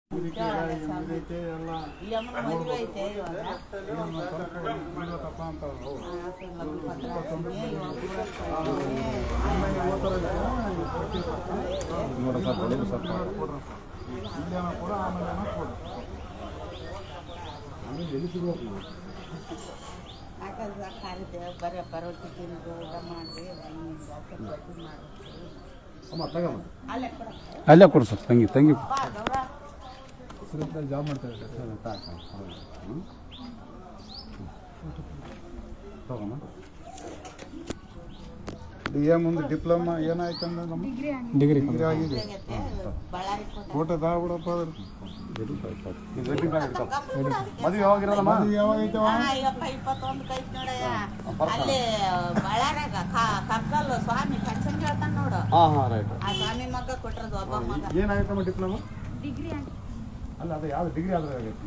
ಈ ಅಮ್ಮನ ಮದುವೆ ಐತೆ ಇವಾಗ ಬೀಳತ್ತಪ್ಪ ಅಂತ ಅವ್ರು. ಆ, ಲಗ್ನ ಪತ್ರ ಹಾಕಿದ್ನಿ, ಇವಾಗ ಊರಕ್ಕೆ ಹೋಗಿದ್ನಿ. ನೋಡು ಸ್ವಲ್ಪ ಹೊಡಿಲಿ ಸ್ವಲ್ಪ ಇಲ್ಲೇನೋ ಕೊಡು ಆಮೇಲೆ ಏನೋ ಕೊಡು ಆಮೇಲೆ ಎಲ್ಲಿ ಸಿಗ್ಬೇಕು ನಾವು ಹಾಗಾದ್ರೆ ಕರಿದೆ ಬರೀ ಪರೋಟಿ ತಿಂದು ಊಟ ಮಾಡ್ರಿ ಹಿಂಗೆ ಚಪಾತಿ ಮಾಡ್ರಿ ಅಮ್ಮ ತಗಮ್ಮ ಅಲ್ಲೇ ಕೊಡ ಅಲ್ಲೇ ಕೊಡು ಸರ್ ತಂಗಿ ತಂಗಿ ಬಾ ಗೌರ ಜಾಬ್ ಮಾಡ್ತಾ ಇದ್ದಾರೆ ತಗೋಮ್ಮ ಇದು ಏನು ಮುಂದೆ ಡಿಪ್ಲೊಮಾ ಏನಾಯ್ತು ಅಂದ್ರೆ ನಮ್ಮ ಡಿಗ್ರಿ ಡಿಗ್ರಿ ಆಗಿದೆ ಆಗೈತೆ ಬಳ್ಳಾರಿ ಕೊಟ್ಟ ಫೋಟೋ ತಗೊಬಿಡಪ್ಪ ಮದುವೆ ಯಾವಾಗಿರಲ್ಲಮ್ಮ ಮದುವೆ ಯಾವಾಗ ಐತವ ಅಯ್ಯಪ್ಪ ಇಪ್ಪತ್ತೊಂದು ಕೈ ನೋಡಯ್ಯ ಅಲ್ಲಿ ಬಳ್ಳಾರಾಗ ಕಬ್ಬಲ್ ಸ್ವಾಮಿ ಕನ್ಸನ್ ಹೇಳ್ತಾನ ನೋಡು ಹಾಂ ಹಾಂ ರೈಟ್ ಆ ಸ್ವಾಮಿ ಮಗ ಕೊಟ್ರದು ಒಬ್ಬ ಮಗ ಏನಾಯ್ತಮ್ಮ ಡಿಪ್ಲೊಮಾ ಅಲ್ಲ ಅದು ಯಾವ್ದು ಡಿಗ್ರಿ ಆದ್ರೆ ಆಗೈತಿ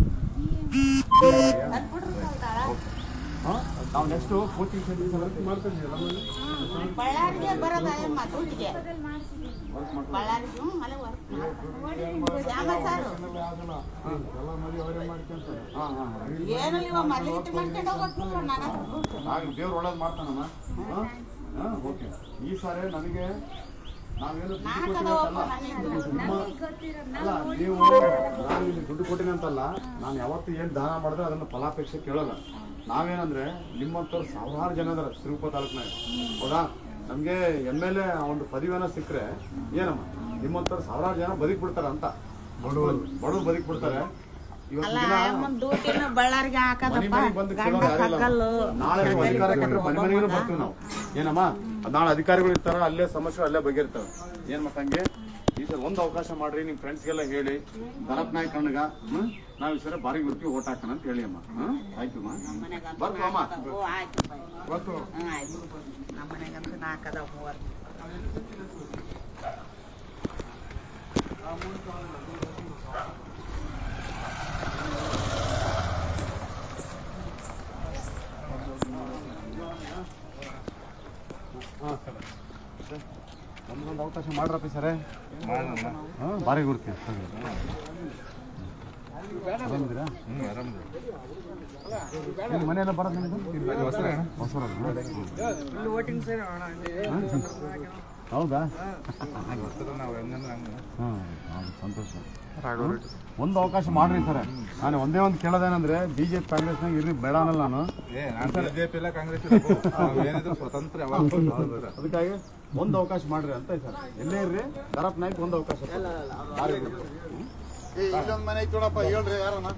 ನನ್ಬಿಡ್ರು ಕಲ್ತಾಳ ಹಾಂ ನಾವು ನೆಕ್ಸ್ಟು ಕೋಚಿಂಗ್ ಸೆಂಟರ್ ಸೆಲೆಕ್ಟ್ ಮಾಡ್ತಾ ಇದೀವಿ ನಮ್ಮಲ್ಲಿ ಬಳ್ಳಾರಿಗೆ ಬರೋದ ಅಯ್ಯಮ್ಮ ದುಡ್ಡಿಗೆ ಬಳ್ಳಾರಿಗೆ ಹ್ಞೂ ಅಲ್ಲೇ work. ಶ್ಯಾಮ ಸಾರು ಆಮೇಲೆ ಆಗಲ್ಲ ಎಲ್ಲ ಮದುವೆ ಅವರೇ ಮಾಡ್ಕೊಂತಾರೆ ಹಾಂ ಹಾಂ ಏನು ಇವ ಮದ್ಲಿಗಿಟ್ಟು ಮಾಡ್ಕೊಂಡು ಹೋಗ್ಬೇಕು ನನ್ನ ಹತ್ರ ದುಡ್ಡು. ಆಗ ದೇವ್ರು ಒಳ್ಳೇದು ಮಾಡ್ತಾನಮ್ಮ ಹಾಂ ಹಾಂ ಓಕೆ ಈ ಸಾರಿ ನನಗೆ ನಾವೇನು ದುಡ್ಡು ನಾಲ್ಕು ಕೊಟ್ಟಿವಿ ಅದಾವಪ್ಪ ಅಂತಲ್ಲ ನನಗೆ ಅಲ್ಲ ನೀವು ನಾನು ಇಲ್ಲಿ ದುಡ್ಡು ಕೊಟ್ಟಿನಿ ಅಂತಲ್ಲ ನಾನು ಯಾವತ್ತು ಏನು ದಾನ ಮಾಡಿದ್ರೆ ಅದನ್ನು ಫಲಾಪೇಕ್ಷೆ ಕೇಳಲ್ಲ ನಾವೇನಂದ್ರೆ ನಿಮ್ಮಂಥವ್ರು ಸಾವಿರಾರು ಜನ ಇದಾರೆ ತಿರುಪತಿ ತಾಲೂಕಿನಾಗ ಹೌದಾ ನಮಗೆ ಎಮ್ ಎಲ್ ಎ ಒಂದು ಪದವಿಯನ್ನ ಸಿಕ್ಕರೆ ಏನಮ್ಮ ನಿಮ್ಮಂಥವ್ರು ಸಾವಿರಾರು ಜನ ಬದುಕಿ ಬಿಡ್ತಾರೆ ಅಂತ ಬಡವರು ಬಡವರು ಬದುಕಿ ಬಿಡ್ತಾರೆ ಇವತ್ತು ಅಲ್ಲ ದಿನ ಅಮ್ಮನ್ ದುಡ್ಡಿನ ಬಳ್ಳಾರಿಗೆ ಮನೆ ಹಾಕದಪ್ಪ ಮನೆಗೆ ಬಂದು ಗಂಡ ಕೇಳೋರು ಯಾರಿಲ್ಲ. ಕಲ್ಲು ನಾಳೆ ನೀವು ಅಧಿಕಾರ ಕೊಟ್ಟರೆ ಮನೆ ಮನೆಗೂ ಬರ್ತೀವಿ ನಾವು ಏನಮ್ಮ ಅದ್ ನಾಳೆ ಅಧಿಕಾರಿಗಳು ಇರ್ತಾರ ಅಲ್ಲೇ ಸಮಸ್ಯೆ ಅಲ್ಲೇ ಬಗೆಯಿರ್ತಾವೆ ಏನ್ ಮತ್ತೆ ಹಂಗೆ ಈ ಸಲ ಒಂದು ಅವಕಾಶ ಮಾಡ್ರಿ ನಿಮ್ ಫ್ರೆಂಡ್ಸ್ಗೆಲ್ಲ ಹೇಳಿ ಭರತ್ ನಾಯ್ಕ ಕಣ್ಣಗ ಹ್ಮ್ ನಾವ್ ಈ ಸಲ ಬಾರಿಗೆ ಬರ್ತೀವಿ ಓಟ್ ಹಾಕೋಣ ಅಂತ ಹೇಳಿ ಅಮ್ಮ ಹ್ಮ್ ಆಯ್ತು ಅಮ್ಮ ಮನೆಗಂತೂ ಬರ್ತು ಅಮ್ಮ ನಾಲ್ಕದ- ಓ, ಆಯ್ತಪ್ಪ. ಬರ್ತು ಹ್ಮ್, ಆಯ್ತು. ನಮ್ಮ ಮನೆಗಂತೂ ನಾಲ್ಕದ ಮೂವತ್ತು ಒಂದೊಂದು ಅವಕಾಶ ಮಾಡ್ರಪ್ಪ ಸರ ಹಾಂ ಬಾರಿಗೆ ಬರ್ತೀವಿ ಆರಾಮಿದ್ದೀರಾ ನಿಮ್ಮ ಮನೆಯೆಲ್ಲ ಬರೋದು ನಿಮ್ಮದು ಹೊಸರ ಹೌದಾ ಹಾಂ ಹೌದು ಸಂತೋಷ ಒಂದು ಅವಕಾಶ ಮಾಡ್ರಿ ಸರ್ ನಾನು ಒಂದೇ ಒಂದು ಕೇಳೋದೇನಂದ್ರೆ ಬಿ ಜೆ ಪಿ ಕಾಂಗ್ರೆಸ್ನಾಗ ಇರ್ರಿ ಬೇಡ ಅನ್ನಲ್ಲ ನಾನು ಬಿಜೆಪಿ ಇಲ್ಲ ಕಾಂಗ್ರೆಸ್ ಇಲ್ಲ ಏನಿದ್ರು ಸ್ವತಂತ್ರ ಯಾವಾಗ ಅದಕ್ಕಾಗಿ ಒಂದು ಅವಕಾಶ ಮಾಡ್ರಿ ಅಂತ ಸರ್ ಎಲ್ಲೇ ಇರ್ರಿ ದರಪ್ ನಾಯ್ಕ ಒಂದು ಅವಕಾಶ ಬಾರಿ ಬಿಡ್ರಿ. ಇಲ್ಲೊಂದು ಮನೆ ಐತಿ ನೋಡಪ್ಪ ಹೇಳ್ರಿ ಯಾರನ್ನ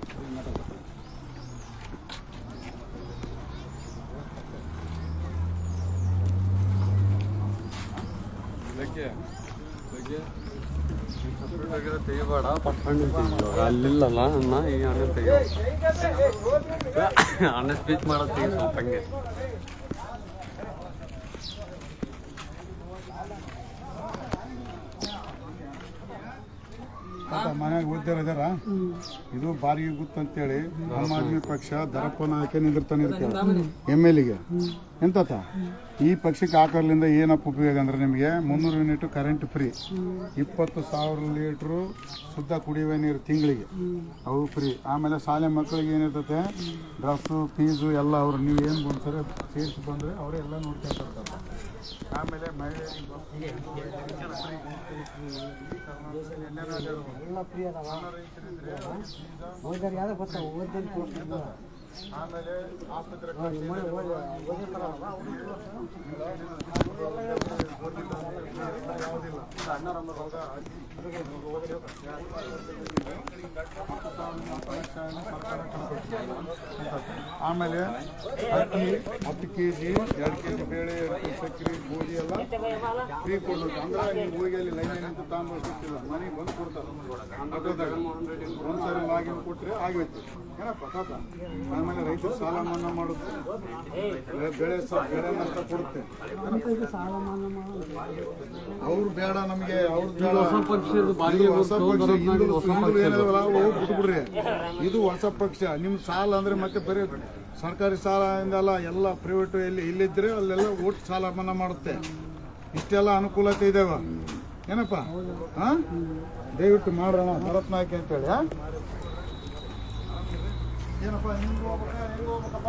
ತೆಗಿಬೇಡ ಪಟ್ಕೊಂಡು ಇವಾಗ ಅಲ್ಲಿಲ್ಲಲ್ಲ ಅಣ್ಣ ಈ ಅಣ್ಣ ತೆಗಿ ಅಣ್ಣ ಸ್ಪೀಚ್ ಮಾಡೋದು ತೆಗಿ ಸ್ವಲ್ಪ ಹಂಗೆ ಮನೆಯಾಗ ಓದ್ಯಾರ ಇದಾರ ಇದು ಬಾರಿಗೆ ಗುತ್ತಂತೇಳಿ ನಮ್ಮ ಆದ್ಮಿ ಪಕ್ಷ ದರಪ್ಪನ ಆಯ್ಕೆ ನಿಂದಿರ್ತಾನೆ ಇರ್ತಾರೆ ಎಮ್ ಎಲ್ ಗೆ ಎಂತತ ಈ ಪಕ್ಷಕ್ಕೆ ಹಾಕೋದ್ರಿಂದ ಏನಪ್ಪ ಉಪಯೋಗ ಅಂದ್ರೆ ನಿಮಗೆ ಮುನ್ನೂರು ಯೂನಿಟ್ ಕರೆಂಟ್ ಫ್ರೀ ಇಪ್ಪತ್ತು ಸಾವಿರ ಲೀಟ್ರು ಶುದ್ಧ ಕುಡಿಯುವ ನೀರು ತಿಂಗಳಿಗೆ ಅವು ಫ್ರೀ ಆಮೇಲೆ ಶಾಲೆ ಮಕ್ಕಳಿಗೆ ಏನಿರ್ತತೆ ಡ್ರೆಸ್ಸು ಫೀಸು ಎಲ್ಲ ಅವ್ರು ನೀವು ಏನು ಬಂದ್ಸರಿ ಸೇರಿಸಿ ಬಂದರೆ ಅವರೇ ಎಲ್ಲ ನೋಡ್ಕೊಂತಾರೆ ಆಮೇಲೆ ಮಹಿಳೆಯರಿಗೆ ಆಮೇಲೆ ಆಸ್ಪತ್ರೆ ಆಮೇಲೆ ಅಕ್ಕಿ ಹತ್ತು ಕೆ ಜಿ ಎರಡು ಕೆ ಜಿ ಬೇಳೆ ಎರಡು ಕೆ ಜಿ ಸಕ್ಕರೆ ಗೋಧಿ ಎಲ್ಲ ಫ್ರೀ ಕೊಡ್ಬೇಕು ಅಂದ್ರೆ ನೀವು ಹೋಗಿ ಅಲ್ಲಿ ಲೈನ್ ಅಂತ ತಗೊಂಡ್ಬರ್ತಿಲ್ಲ ಮನೆಗೆ ಬಂದು ಕೊಡ್ತಾರೆ ಆಟೋದಾಗ ಒಂದ್ಸರಿ ಲಾಗಿನ್ ಕೊಟ್ಟರೆ ಆಗೋಯ್ತು ಏನಪ್ಪ ತಾತ ಆಮೇಲೆ ರೈತರು ಸಾಲ ಮನ್ನಾ ಮಾಡುತ್ತೆ ಬೆಳೆ- ಬೆಳೆ ಸ- ಬೆಳೆ ನಷ್ಟ ಕೊಡುತ್ತೆ ಅವ್ರು ಬೇಡ ನಮಗೆ ಅವ್ರು ಬೇಡ ಹೊಸ ಪಕ್ಷ ಇದು ಹೊಸ ಪಕ್ಷ ಹಿಂದುಳು ಹಿಂದುಳು ಏನಿದಾವಲ್ಲ ಅವು ಬಿಟ್ಬಿಡ್ರಿ ಇದು ಹೊಸ ಪಕ್ಷ ನಿಮ್ಮ ಸಾಲ ಅಂದ್ರೆ ಮತ್ತೆ ಬರೀ ಸರ್ಕಾರಿ ಸಾಲ ಇಂದಲ್ಲ ಎಲ್ಲ ಪ್ರೈವೇಟ್ ಎಲ್ಲಿ ಇಲ್ಲಿದ್ರೆ ಅಲ್ಲೆಲ್ಲ ಒಟ್ಟು ಸಾಲ ಮನ್ನಾ ಮಾಡುತ್ತೆ ಇಷ್ಟೆಲ್ಲ ಅನುಕೂಲತೆ ಇದಾವ ಏನಪ್ಪ ಹಾ ದಯವಿಟ್ಟು ಮಾಡೋಣ ಭರತ್ ನಾಯ್ಕ ಅಂತೇಳಿ ಆ? ಏನಪ್ಪ ಹಿಂಗ್ ಹೋಗ್ಬೇಕಾ ಹೆಂಗ್ ಹೋಗ್ಬೇಕಪ್ಪ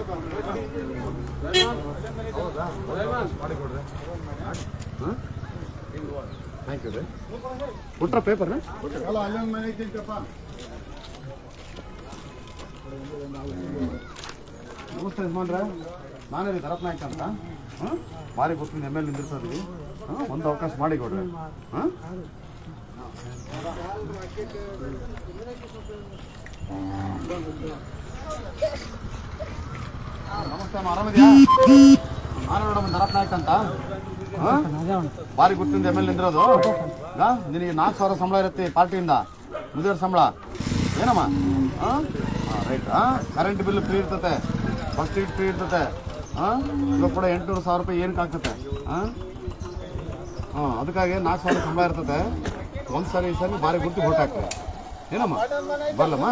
ಹೌದಾ? ಮಾಡಿಕೊಡ್ರಿ. ಥ್ಯಾಂಕ್ ಯು ರೀ ಕೊಟ್ರ ಪೇಪರ್ನ ಅಲ್ಲ ಅಲ್ಲೊಂದು ಮನೆ ಐತೈತಪ್ಪ ನಮಸ್ತೆ ಯಜಮಾನ್ರೆ ನಾನೇ ರೀ ಭರತ್ ನಾಯ್ಕ ಅಂತ ಹಾಂ ಮಾರಿ ಗೊತ್ತಿನ ಎಮ್ ಎಲ್ ನಿಂದಿರ್ಸೋದ್ರಿ ಹಾಂ ಒಂದು ಅವಕಾಶ ಮಾಡಿ ಕೊಡ್ರಿ ಹಾಂ ನಮಸ್ತೆ ಅಮ್ಮ ಆರಾಮಿದ್ಯಾ ನಾನು ನೋಡಮ್ಮ ಭರತ್ ನಾಯ್ಕ ಅಂತ ಹಾಂ ಭಾರಿ ಗೊತ್ತಿಂದ ಎಮ್ ಎಲ್ ನಿಂದಿರೋದು ಹಾ? ನಿನಗೆ ನಾಲ್ಕು ಸಾವಿರ ಸಂಬಳ ಇರುತ್ತೆ ಈ ಪಾರ್ಟಿಯಿಂದ ಮುದಿಯರ ಸಂಬಳ ಏನಮ್ಮ ಹಾಂ ರೈಟ್ ಹಾಂ ಕರೆಂಟ್ ಬಿಲ್ ಫ್ರೀ ಇರ್ತತೆ ಬಸ್ ಟಿಕೆಟ್ ಫ್ರೀ ಇರ್ತತೆ ಹಾಂ ಇವಾಗ ಕೂಡ ಎಂಟುನೂರು ಸಾವಿರ ರೂಪಾಯಿ ಏನಕ್ಕೆ ಆಗ್ತತೆ ಹಾಂ ಹಾಂ ಅದಕ್ಕಾಗಿ ನಾಲ್ಕು ಸಾವಿರ ಸಂಬಳ ಇರ್ತತೆ ಒಂದು ಸರಿ ಈ ಸರಿ ಭಾರಿ ಗುರ್ತಿ ಹೊಟ್ಟು ಹಾಕ್ತಾರೆ ಏನಮ್ಮ ಬರಲಮ್ಮ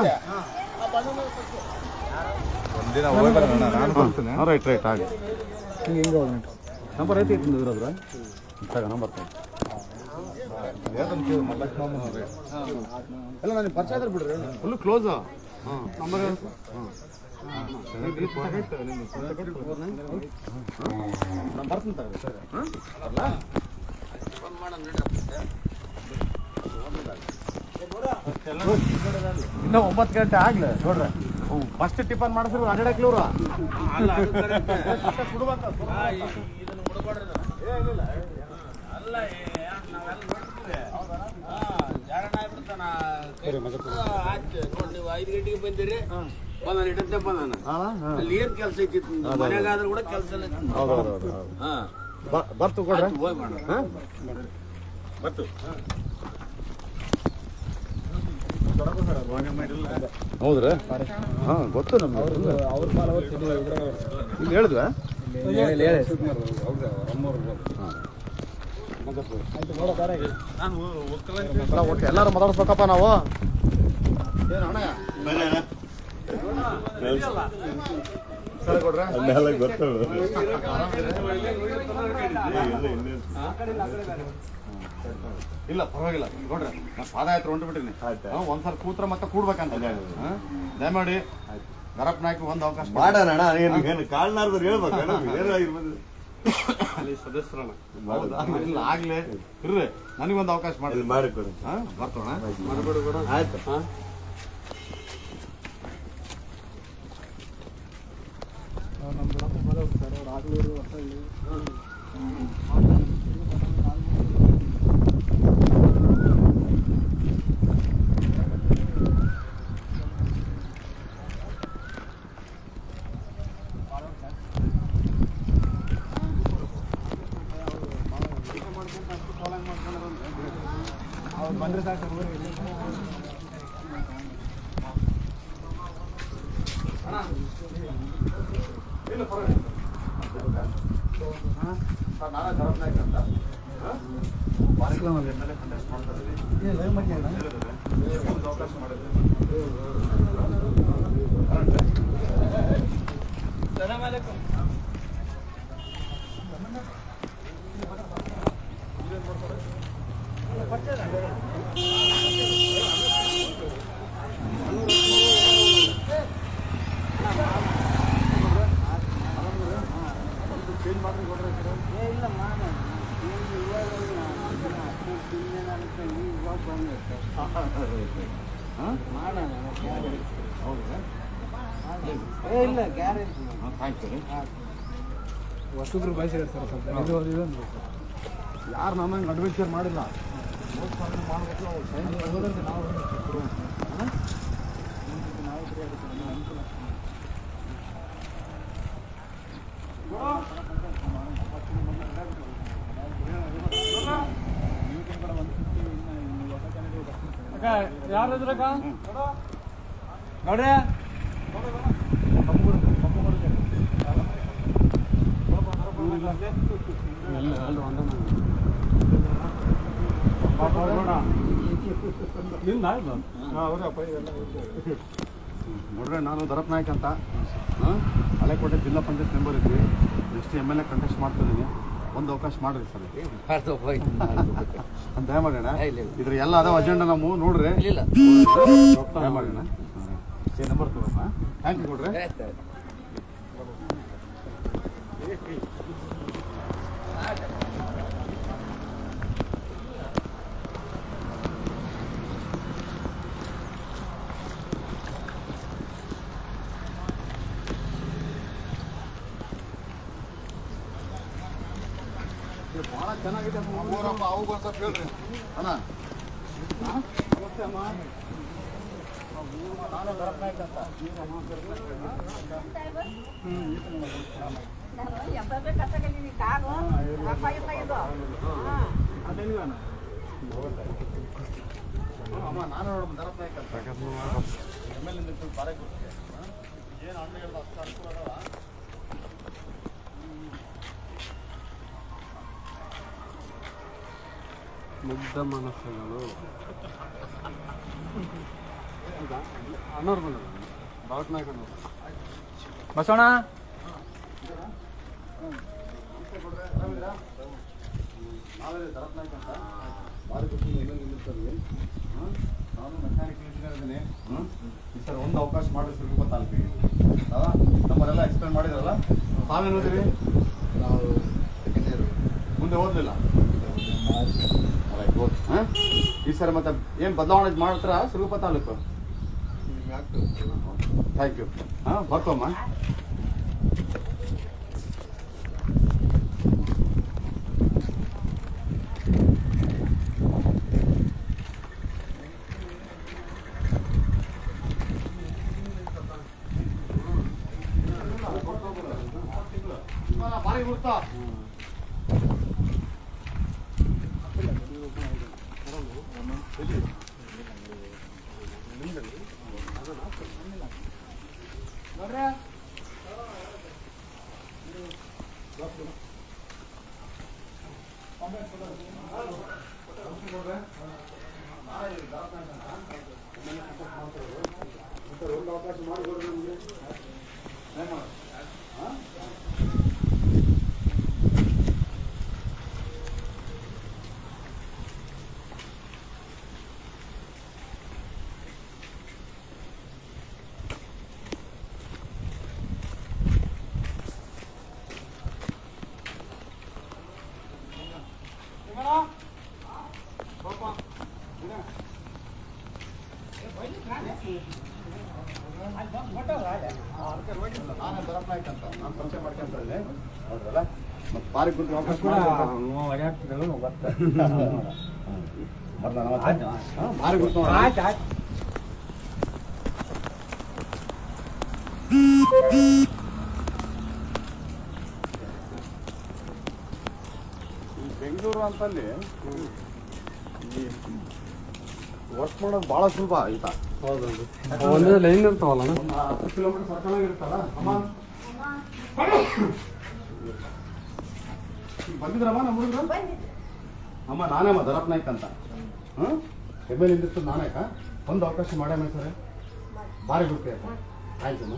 ಒಂದಿನ ಹೋಗಿ ಬರೋಣ ನಾನು ಬರ್ತೀನಿ ರೈಟ್ ರೈಟ್ ಹಾಗೆ ನಂಬರ್ ಐತಿ ಇರೋದ್ರ ತಗ ನಂಬರ್ ತಗೋ ಎಲ್ಲ ನನಗೆ ಪರಿಚಯ ಇದ್ರೆ ಬಿಡ್ರಿ ಫುಲ್ ಕ್ಲೋಸ್ ಹಾಂ ನಂಬರ್ ಹಾಂ ನಾನು ಬರ್ತೀನಿ ತಗೊಳ್ಳಿ ಸರ್ ಹಾಂ ಬರಲಾ ಇನ್ನೂ ಒಂಬತ್ತು ಗಂಟೆ ಆಗ್ಲಿ ನೋಡ್ರಿ ಫಸ್ಟ್ ಟಿಫನ್ ಮಾಡಿಸಿದ್ರು ಹನ್ನೆರಡಕ್ಕೆ ಇವ್ರು ನೀವು ಐದು ಗಂಟೆಗೆ ಬಂದಿರಿ ಬಂದಾನ ಇಟ್ಟಂತೆ ಬಂದಾನ ಅಲ್ಲಿ ಏನ್ ಕೆಲಸ ಐತಿ ಮನ್ಯಾಗ ಆದ್ರೂ ಕೂಡ ಕೆಲಸ ಹಾ ಬರ್ತು ಕೊಡ್ರಿ ಹೋಯ್ ಮಾಡ ಹಾಂ ಹೌದ್ರಾ ಹಾಂ ಗೊತ್ತು ನಮ್ಗೆ ಇಲ್ಲಿ ಹೇಳಿದ್ವಾ ಅಲ್ಲ, ಒಟ್ಟು ಎಲ್ಲಾರು ಮಾತಾಡ್ಸ್ಬೇಕಪ್ಪ ನಾವು ಏನು ಅಣ್ಣ ಸರಿ ಕೊಡ್ರೆ ಇಲ್ಲ ಪರವಾಗಿಲ್ಲ ನೋಡ್ರಿ ನಾನು ಪಾದಯಾತ್ರೆ ಹೊಂಟ್ಬಿಟ್ಟಿನಿ ಒಂದ್ಸಲ ಕೂತ್ರ ಮತ್ತೆ ಕೂಡ್ಬೇಕಂತ ಹಾ? ದಯಮಾಡಿ ಗರಪ್ ನಾಯ್ಕ ಒಂದು ಅವಕಾಶ ಮಾಡಿ. ಮಾಡೋಣ ಏನು ಏನು ಕಾಲ್ನಾರ್ದವ್ರು ಹೇಳ್ಬೇಕು ಏನಾಗಿರ್ಬೋದು ಅಲ್ಲಿ ಸದಸ್ಯರಣ ಹೌದಾ ಇಲ್ಲ ಆಗ್ಲೇ ಇರ್ರಿ ನನಗೊಂದು ಅವಕಾಶ ಮಾಡಿ ಮಾಡಿಕೊಡಿ ಹಾ ಬರ್ತೋಣ ಆಯ್ತು ಹಾ ಸರ್ ನಾನೇ ಗರಪ್ ನಾಯ್ಕ ಅಂತ ಹಾ? ಬಾರಿ ಮೇಲೆ contest ಮಾಡ್ತಾ ಇದ್ದೀನಿ. ಒಂದು ಅವಕಾಶ ಮಾಡಿದ್ರೆ ಇಲ್ಲ ಗ್ಯಾರೇಜ್ ಥ್ಯಾಂಕ್ ಯು ರೀ ಹೊಸಬ್ರು ಬಯಸಿದ್ದಾರೆ ಸರ್ ಸ್ವಲ್ಪ ಇದು ಇದು ಅಂದ್ರೆ ಯಾರು ನಮ್ಮಂಗೆ ಅಡ್ವೆಂಚರ್ ಮಾಡಿಲ್ಲ ಯಾರಾದ್ರಕ್ಕ ನೋಡ್ರಿ ನೋಡ್ರೆ ನಾನು ದರಪ್ ನಾಯ್ಕ ಅಂತ ಹಾಂ ಹಳೆಕೋಟೆ ಜಿಲ್ಲಾ ಪಂಚಾಯತ್ ಮೆಂಬರ್ ಇದ್ವಿ next M L A contest ಮಾಡ್ತಿದ್ದೀನಿ ಒಂದು ಅವಕಾಶ ಮಾಡ್ರಿ ಸರ್ ಮಾಡ್ದೋ ಹೋಯ್ತು. ಅಂತ ದಯ ಮಾಡೋಣ ಇಲ್ಲ, ಇಲ್ಲ. ಇದ್ರ ಎಲ್ಲ ಅದಾವ ಅಜೆಂಡಾ ನಾವು ನೋಡ್ರಿ ಇಲ್ಲ ದಯ ಮಾಡೋಣ ಏ ನಂಬರ್ ತಗೋಮ್ಮ ಥ್ಯಾಂಕ್ ಯು ಕೊಡ್ರಿ ಆಯ್ತು. ಬಹಳ ಚೆನ್ನಾಗಿದೆ ಮೂರಪ್ಪ ಅವು ಸ್ವಲ್ಪ ಹೇಳ್ರಿ ಅಣ್ಣ ಹಾ? ನಮಸ್ತೆ ಅಮ್ಮ ನಾನು ಭರತ್ ನಾಯ್ಕ ಅಂತ ಅದೇನಿಲ್ಲ ಅಣ್ಣ ಅಮ್ಮ ನಾನು ನೋಡಮ್ಮ ಭರತ್ ನಾಯ್ಕ ಅಂತ ಎಮ್ ಎಲ್ ಎ ಬಾರೆ ಕೊಡ್ತೀನಿ ಏನು ಅಣ್ಣ ಹೇಳ್ದ ಅಷ್ಟು ಅನುಕೂಲ ಅದಾವ ಮುಗ್ಧ ಮನಸ್ಸುಗಳು ಅಣ್ಣವ್ರು ಬಂದರು ಭರತ್ ನಾಯ್ಕ ಅಣ್ಣವ್ರು ಬಸವಣ್ಣ ನಾವೇ ಭರತ್ ನಾಯ್ಕ ಅಂತ ಭಾರಿ ಗೊತ್ತು ಇನ್ನೊಂದು ನಿಲ್ಲಿಸ್ತೀವಿ ಹಾಂ ನಾನು ಮೆಕ್ಯಾನಿಕಲ್ ಇಂಜಿನಿಯರ್ ಇದ್ದೀನಿ ಹ್ಮ್? ಈ ಸರ್ ಒಂದು ಅವಕಾಶ ಮಾಡಿ ಸರ್ ಗೊತ್ತಾಗ್ತೀವಿ ಅಲ್ಲ ನಮ್ಮನ್ನೆಲ್ಲ ಎಕ್ಸ್ಪ್ಲೇನ್ ಮಾಡಿದ್ರಲ್ಲ ತಾವೇನು ಓದಿರಿ ನಾವು ಸೆಕೆಂಡ್ ಇಯರ್ ಮುಂದೆ ಓದಲಿಲ್ಲ ಹಾಂ ಈ ಸರ್ ಮತ್ತೆ ಏನು ಬದಲಾವಣೆ ಮಾಡ್ತಾರಾ ಸಿರುಗುಪ್ಪ ತಾಲೂಕು ಥ್ಯಾಂಕ್ ಯು ಹಾಂ ಬರ್ತಮ್ಮ ಭಾರಿ ಗುರ್ತಾ ಒಂದು ಅವಕಾಶ ಮಾಡಿಕೊಡ್ರಿ ನಮಗೆ ನಾನೇ ಭರತ್ ನಾಯ್ಕ ಅಂತ ನಾನು ಪರಿಚಯ ಮಾಡ್ಕೊಂತ ಇದ್ದೆ ನೋಡ್ರಲ್ಲ ಮತ್ತೆ ಬಾರಿ ಗುರುತು ಅವಕಾಶ ಭಾರಿ ಗುರುತು ಈ ಬೆಂಗಳೂರು ಅಂತಲ್ಲಿ ಈ ವರ್ಕ್ ಮಾಡೋದು ಭಾಳ ಸುಲಭ ಆಯ್ತಾ ಹೌದೌದು ಒಂದೇ ಲೈನ್ ಇರ್ತಾವಲ್ಲ ಅಣ್ಣ? ಒಂದು ಹತ್ತು ಕಿಲೋಮೀಟರ್ ಸರ್ಕಲ್ ಇರುತ್ತಲ್ಲ ಅಮ್ಮ ಈಗ ಬಂದಿದ್ರಮ್ಮ ನಮ್ಮ ಹುಡುಗರು ಅಮ್ಮ ನಾನೇಮ್ಮ ದರಪ್ ನಾಯ್ಕ ಅಂತ ಹ್ಞೂ ಎಮ್ ಎಲ್ ಇಂದಿತ್ತು ನಾನೇಕ ಒಂದು ಅವಕಾಶ ಮಾಡ್ಯಾನ ಸರ್ ಭಾರಿ ಗುರುತಿ ಆಯ್ತು ಆಯ್ತಮ್ಮ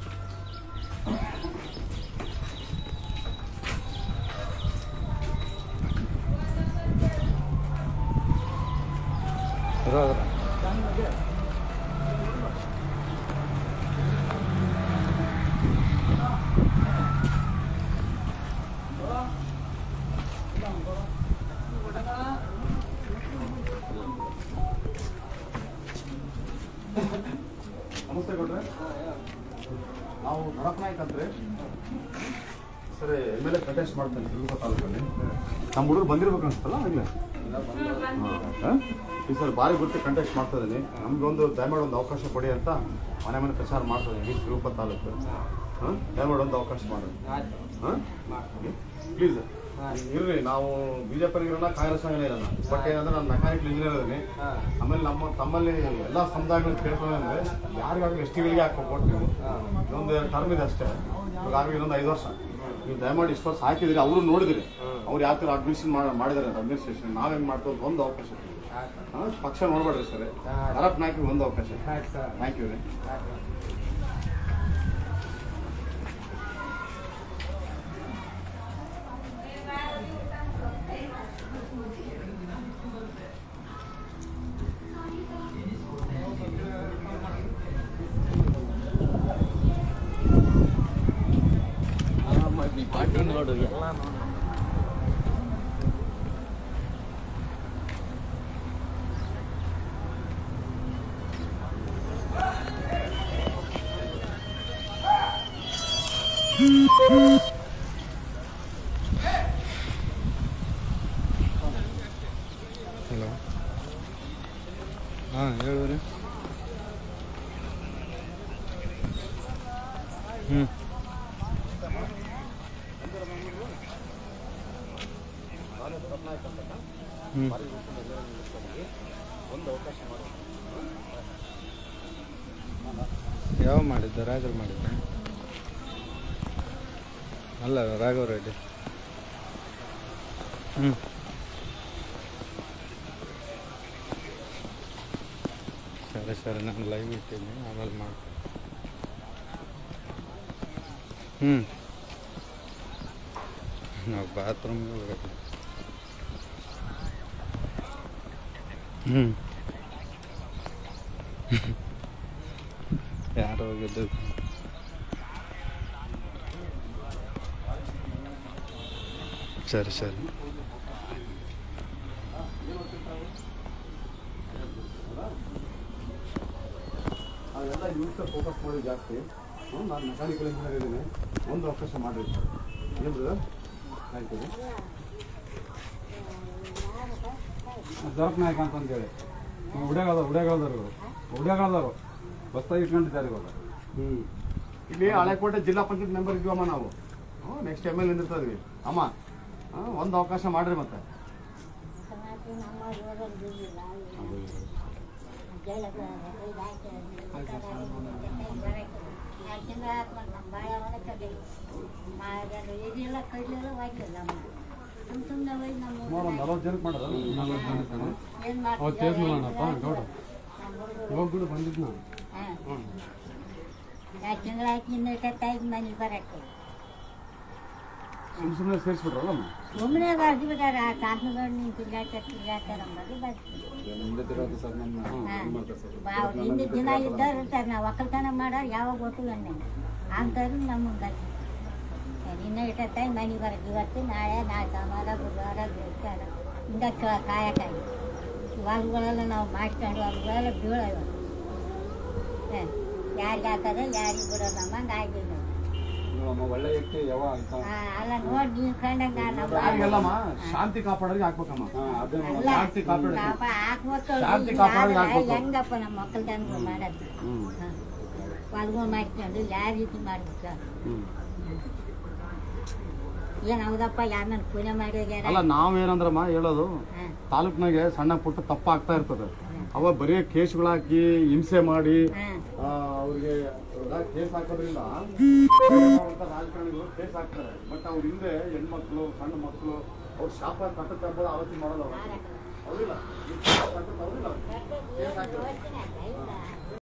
ನಮಸ್ತೆ ಕೊಡ್ರೆ ನಾವು ದರಪ್ ನಾಯ್ಕ ಅಂತ್ರಿ ಸರಿ ಎಮ್ ಎಲ್ ಎ ಕಂಟೆಸ್ಟ್ ಮಾಡ್ತೇನೆ ಸಿರುಗುಪ್ಪ ತಾಲೂಕಲ್ಲಿ ನಮ್ಮ ಹುಡುಗರು ಬಂದಿರ್ಬೇಕು ಅನ್ಸ್ತಲ್ಲ ಆಗಲೇ ಹಾಂ ಈ ಸರ್ ಭಾರಿ ಗುರುತು ಕಂಟೆಸ್ಟ್ ಮಾಡ್ತಾ ಇದ್ದೀನಿ ನಮಗೊಂದು ದಯಮಾಡಿ ಒಂದು ಅವಕಾಶ ಕೊಡಿ ಅಂತ ಮನೆ ಮನೆ ಪ್ರಚಾರ ಮಾಡ್ತಾ ಇದ್ದೀನಿ ಸಿರುಗುಪ್ಪ ತಾಲೂಕು ಹಾಂ ದಯಮಾಡಿ ಒಂದು ಅವಕಾಶ ಮಾಡಿ ಹಾಂ ಪ್ಲೀಸ್ ಇರ್ರಿ ನಾವು ಬಿಜೆಪಿ ಇರೋಣ ಕಾಂಗ್ರೆಸ್ ಇರೋಣ ಬಟ್ ಏನಂದ್ರೆ ನಾನು ಮೆಕ್ಯಾನಿಕಲ್ ಇಂಜಿನಿಯರ್ ಇದೀನಿ ಆಮೇಲೆ ನಮ್ಮ ತಮ್ಮಲ್ಲಿ ಎಲ್ಲ ಸಮುದಾಯಗಳು ಕೇಳ್ಕೊಳ್ಳಿ ಅಂದ್ರೆ ಯಾರಿಗಾಗಲಿ ಎಸ್ ಟಿಗಳಿಗೆ ಹಾಕೋ ಕೊಟ್ಟು ನೀವು ಇದೊಂದು ಟರ್ಮ್ ಇದೆ ಅಷ್ಟೇ ಇವಾಗ ಆಗಲಿ ಇನ್ನೊಂದು ಐದು ವರ್ಷ ನೀವು ದಯಮಾಡಿ ಇಷ್ಟು ವರ್ಷ ಹಾಕಿದಿರಿ ಅವರು ನೋಡಿದಿರಿ ಅವ್ರು ಯಾವ ಥರ ಅಡ್ಮಿಷನ್ ಮಾಡಿದ್ದಾರೆ ಅಡ್ಮಿನಿಸ್ಟ್ರೇಷನ್ ನಾವ್ ಹೆಂಗ್ ಮಾಡ್ತೀವಿ ಅಂತ ಒಂದು ಅವಕಾಶ ಹಾಂ ಪಕ್ಷ ನೋಡ್ಬೇಡ್ರಿ ಸರ್ ಅರಪ್ ನಾಯ್ಕಿಗೆ ಒಂದು ಅವಕಾಶ ಥ್ಯಾಂಕ್ ಯು ರೀ ನೋಡು ಎಲ್ಲ ನೋಡು ಹಲೋ ಹಾಂ ಹೇಳುವ್ರಿ ಹ್ಞೂ ಹ್ಞೂ ಯಾವ ಮಾಡಿದ್ದ ರಾಜರು ಮಾಡಿದ್ದ ಅಲ್ಲ ರಾಘವ ರೆಡ್ಡಿ ಹ್ಞೂ ಸರಿ ಸರಿ ನಾನು ಲೈವ್ ಇಟ್ಟಿದ್ದೀನಿ ಆಮೇಲೆ ಮಾಡಿ ಹ್ಞೂ ನಾವು ಬಾತ್ರೂಮ್ಗೆ ಹೋಗೋದು ಹ್ಞೂ ಯಾರು ಹೋಗಿದ್ದು ಸರಿ ಸರಿ ಅವೆಲ್ಲ ಯೂಸ್ ಫೋಕಸ್ ಮಾಡಿ ಜಾಸ್ತಿ ಹ್ಞೂ ನಾನು ಮೆಕ್ಯಾನಿಕಲ್ ಇಂಜಿನಿಯರ್ ಇದ್ದೀನಿ ಒಂದು ಅವಕಾಶ ಮಾಡಿರಿ ಏನು ಆಯ್ತು ಜರಕ್ ನಾಯಕ ಅಂತಂದೇಳಿ ಉಡ್ಯಾಗದ ಉಡ್ಯಾಗದವ್ರು ಇವರು ಉಡ್ಯಾಗದವರು ಹೊಸ್ತಾಗಿ ಇಟ್ಕೊಂಡಿದ್ದಾರೆ ಇವಾಗ ಹ್ಞೂ ಇಲ್ಲಿ ಹಳೆಕೋಟೆ ಜಿಲ್ಲಾ ಪಂಚಾಯತ್ ಮೆಂಬರ್ ಇದ್ವಮ್ಮ ನಾವು ಹ್ಞೂ ನೆಕ್ಸ್ಟ್ ಎಮ್ ಎಲ್ ನಿಂದಿರ್ತಾ ಇದ್ವಿ ಅಮ್ಮ ಹಾಂ ಒಂದು ಅವಕಾಶ ಮಾಡ್ರಿ ಮತ್ತೆ ಸುಮಾರು ಒಂದು ನಲವತ್ತು ಜನಕ್ಕೆ ಮಾಡೋದು ನಲವತ್ತು ಜನಕ್ಕೆ ಅವತ್ತು ಟೇಸ್ಟ್ ಮಾಡೋಣಪ್ಪ ಗೌಡ ಇವಾಗ ಕೂಡ ಬಂದಿದ್ದು ನಾನು ಎರಡು ತಿಂಗಳಾಯ್ತು ನಿನ್ನ ಟೈಮ್ ಮನೆಗೆ ಬರಕ್ಕೆ ಸುಮ್ಮನೆ ಸುಮ್ಮನೆ ಸೇರಿಸ್ಬಿಟ್ರಲ್ಲಮ್ಮ ಸುಮ್ಮನೆ ಬರ್ದು ಬಿಟ್ಟಾರ ಆ ಕಾಂತಗೌಡ ನಿಂತು ತಿರ್ಗಾಟ ತಿರ್ಗಾಟಾರ ಅಂಬದು ಬರ್ತೀವಿ ಮುಂದೆ ಸರ್ ನಮ್ಮ ಇದು ಮಾಡ್ತಾರೆ ಸರ್ ಬಾ- ಹಿಂದೆ ದಿನ ಇದ್ದವ್ರು ಇರ್ತಾರೆ ನಾವು ಒಕ್ಕಲ್ತನ ಮಾಡೋರು ಯಾವಾಗ ಗೊತ್ತು ಅನ್ನೆ ಅಂಥವ್ರು ನಮಗೆ ಬರ್ತೀವಿ ಇನ್ನ ಇಟ್ಟ ಟೈಮ್ ಮನೆಗೆ ಬರಕ್ಕೆ ಇವತ್ತು ನಾಳೆ ನಾಳೆ ಸೋಮವಾರ ಬುಧವಾರ ಬುಧವಾರ ಇಂದ ಕಾಯಕ್ಕಾಗಿ ಹೊಲಗಳೆಲ್ಲ ನಾವು ಮಾಡ್ಕೊಂಡು ಹೊಲಗಳೆಲ್ಲ ಬೀಳವ ಯಾರಿಗೆ ಹಾಕೋದು ಯಾರಿಗೆ ಬಿಡೋದು ನಮ್ಮಂಗೆ ಆಗಿಲ್ಲ ನಮ್ಮ ಒಳ್ಳೆ ವ್ಯಕ್ತಿ ಯಾವ ಅಂತ ಆ, ಅಲ್ಲ ನೋಡಿ ನೀವು ಕಂಡಂಗ ನಮ್ಮ ಯಾರಿಗೆಲ್ಲಮ್ಮ ಶಾಂತಿ ಕಾಪಾಡೋರಿಗೆ ಹಾಕ್ಬೇಕಮ್ಮ ಹಾಂ ಅದೇ ಅಲ್ಲ, ಶಾಂತಿ ಕಾಪಾಡೋರಿಗೆ ಪಾಪ ಹಾಕ್ಬೇಕು ಶಾಂತಿ ಕಾಪಾಡೋರಿಗೆ ಹಾಕ್ಬೇಕು. ಹೆಂಗಪ್ಪ ನಮ್ಮ ಮಕ್ಕಳ್ದನ್ರು ಮಾಡೋದು ಹೊಲ್ಗಳು ಮಾಡ್ಕೊಂಡು ಯಾವ ರೀತಿ ಮಾಡ್ಬೇಕು ಏನ್ ಹೌದಪ್ಪ ಯಾರನ್ನ ಪೂಜೆ ಮಾಡಿ ಹೋಗ್ಯಾರ ಅಲ್ಲ ನಾವೇನಂದ್ರಮ್ಮ ಹೇಳೋದು ಹಾ. ತಾಲೂಕ್ನಾಗೆ ಸಣ್ಣ ಪುಟ್ಟ ತಪ್ಪ ಆಗ್ತಾ ಇರ್ತದೆ ಅವ ಬರೀ ಕೇಸ್ಗಳಾಕಿ ಹಿಂಸೆ ಮಾಡಿ ಹಾ. ಆ, ಅವ್ರಿಗೆ ಇವಾಗ ಕೇಸ್ ಹಾಕೋದ್ರಿಂದ ರಾಜಕಾರಣಿಗಳು ಕೇಸ್ ಹಾಕ್ತಾರೆ ಬಟ್ ಅವ್ರ ಹಿಂದೆ ಹೆಣ್ಮಕ್ಳು ಸಣ್ಣ ಮಕ್ಕಳು ಅವ್ರ ಶಾಪ ಕಟ್ಟಕ್ಕೆ ಆಗ್ಬೋದು ಆಲೋಚನೆ ಮಾಡೋದು ಅವ್ರು. ಹೌದಿಲ್ಲ ಈ ಶಾಪ ಕಟ್ಟಕ್ಕೆ ಹೌದಿಲ್ಲ ಕೇಸ್ ಹಾಕಿದ್ರೆ ಯೋಚ್ನೆ ಆಯ್ತಾ? ಇಲ್ಲ.